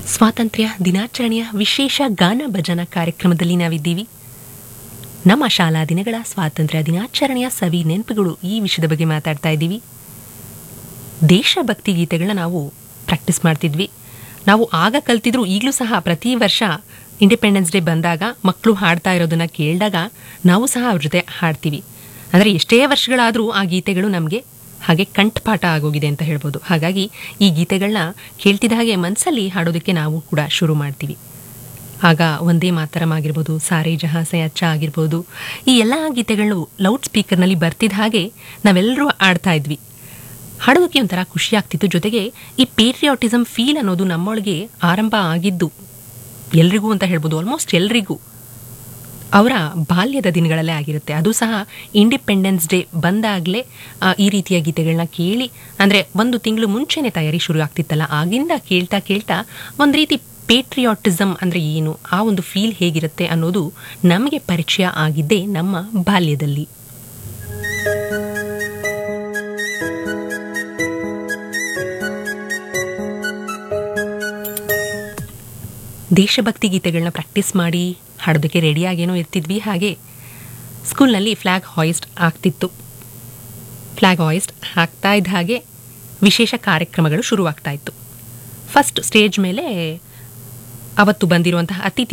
ಸ್ವಾತಂತ್ರ್ಯ ದಿನಾಚರಣೆಯ ವಿಶೇಷ ಗಾನ ಭಜನ ಕಾರ್ಯಕ್ರಮದಲ್ಲಿ ನಾವಿದ್ದೀವಿ ನಮ್ಮ ಶಾಲಾ ದಿನಗಳ ಸ್ವಾತಂತ್ರ್ಯ ದಿನಾಚರಣೆಯ ಸವಿ ನೆನಪುಗಳು ಈ ವಿಷಯದ ಬಗ್ಗೆ ಮಾತಾಡ್ತಾ ಇದ್ದೀವಿ ದೇಶಭಕ್ತಿ ಗೀತೆಗಳನ್ನ ನಾವು ಪ್ರಾಕ್ಟೀಸ್ ಮಾಡ್ತಿದ್ವಿ ನಾವು ಆಗ ಕಲ್ತಿದ್ರು ಈಗಲೂ ಸಹ ಪ್ರತಿ ವರ್ಷ ಇಂಡಿಪೆಂಡೆನ್ಸ್ ಡೇ ಬಂದಾಗ ಮಕ್ಕಳು ಹಾಡ್ತಾ ಇರೋದನ್ನ ಕೇಳಿದಾಗ ನಾವು ಸಹ ಅವ್ರ ಜೊತೆ ಹಾಡ್ತೀವಿ ಅಂದರೆ ಎಷ್ಟೇ ವರ್ಷಗಳಾದರೂ ಆ ಗೀತೆಗಳು ನಮಗೆ ಹಾಗೆ ಕಂಠಪಾಠ ಆಗೋಗಿದೆ ಅಂತ ಹೇಳ್ಬೋದು ಹಾಗಾಗಿ ಈ ಗೀತೆಗಳನ್ನ ಕೇಳ್ತಿದ್ದ ಹಾಗೆ ಮನಸ್ಸಲ್ಲಿ ಹಾಡೋದಕ್ಕೆ ನಾವು ಕೂಡ ಶುರು ಮಾಡ್ತೀವಿ ಆಗ ಒಂದೇ ಮಾತರಂ ಆಗಿರ್ಬೋದು ಸಾರೆ ಜಹಾ ಸೆ ಅಚ್ಚ ಆಗಿರ್ಬೋದು ಈ ಎಲ್ಲ ಗೀತೆಗಳು ಲೌಡ್ ಸ್ಪೀಕರ್ನಲ್ಲಿ ಬರ್ತಿದ್ದ ಹಾಗೆ ನಾವೆಲ್ಲರೂ ಆಡ್ತಾ ಇದ್ವಿ ಹಾಡೋದಕ್ಕೆ ಒಂಥರ ಖುಷಿ ಆಗ್ತಿತ್ತು ಜೊತೆಗೆ ಈ ಪೇಟ್ರಿಯಾಟಿಸಮ್ ಫೀಲ್ ಅನ್ನೋದು ನಮ್ಮೊಳಗೆ ಆರಂಭ ಆಗಿದ್ದು ಎಲ್ರಿಗೂ ಅಂತ ಹೇಳ್ಬೋದು ಆಲ್ಮೋಸ್ಟ್ ಎಲ್ರಿಗೂ ಅವರ ಬಾಲ್ಯದ ದಿನಗಳಲ್ಲೇ ಆಗಿರುತ್ತೆ ಅದು ಸಹ ಇಂಡಿಪೆಂಡೆನ್ಸ್ ಡೇ ಬಂದಾಗಲೇ ಈ ರೀತಿಯ ಗೀತೆಗಳನ್ನ ಕೇಳಿ ಅಂದರೆ ಒಂದು ತಿಂಗಳು ಮುಂಚೆನೇ ತಯಾರಿ ಶುರು ಆಗ್ತಿತ್ತಲ್ಲ ಆಗಿಂದ ಕೇಳ್ತಾ ಕೇಳ್ತಾ ಒಂದು ರೀತಿ ಪೇಟ್ರಿಯಾಟಿಸಮ್ ಅಂದರೆ ಏನು ಆ ಒಂದು ಫೀಲ್ ಹೇಗಿರುತ್ತೆ ಅನ್ನೋದು ನಮಗೆ ಪರಿಚಯ ಆಗಿದ್ದೇ ನಮ್ಮ ಬಾಲ್ಯದಲ್ಲಿ ದೇಶಭಕ್ತಿ ಗೀತೆಗಳನ್ನ ಪ್ರಾಕ್ಟೀಸ್ ಮಾಡಿ ಹಾಡೋದಕ್ಕೆ ರೆಡಿಯಾಗೇನೋ ಇರ್ತಿದ್ವಿ ಹಾಗೆ ಸ್ಕೂಲ್ನಲ್ಲಿ ಫ್ಲ್ಯಾಗ್ ಹಾಯಿಸ್ಟ್ ಆಗ್ತಿತ್ತು ಫ್ಲ್ಯಾಗ್ ಹಾಯಿಸ್ಟ್ ಆಗ್ತಾ ಇದ್ದ ಹಾಗೆ ವಿಶೇಷ ಕಾರ್ಯಕ್ರಮಗಳು ಶುರುವಾಗ್ತಾ ಇತ್ತು ಫಸ್ಟ್ ಸ್ಟೇಜ್ ಮೇಲೆ ಅವತ್ತು ಬಂದಿರುವಂತಹ ಅತಿಥಿ